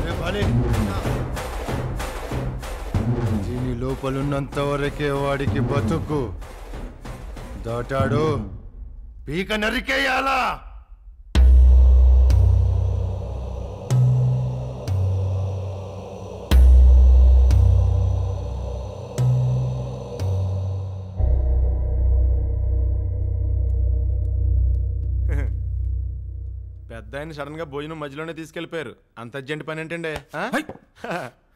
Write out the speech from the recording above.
దీని లోపలున్నంత వరకే వాడికి బతుకు దాటాడు పీక నరికేయాలా పెద్ద ఆయన సడన్ గా భోజనం మధ్యలోనే తీసుకెళ్లిపోయారు అంత అర్జెంట్ పని ఏంటండి ఆ?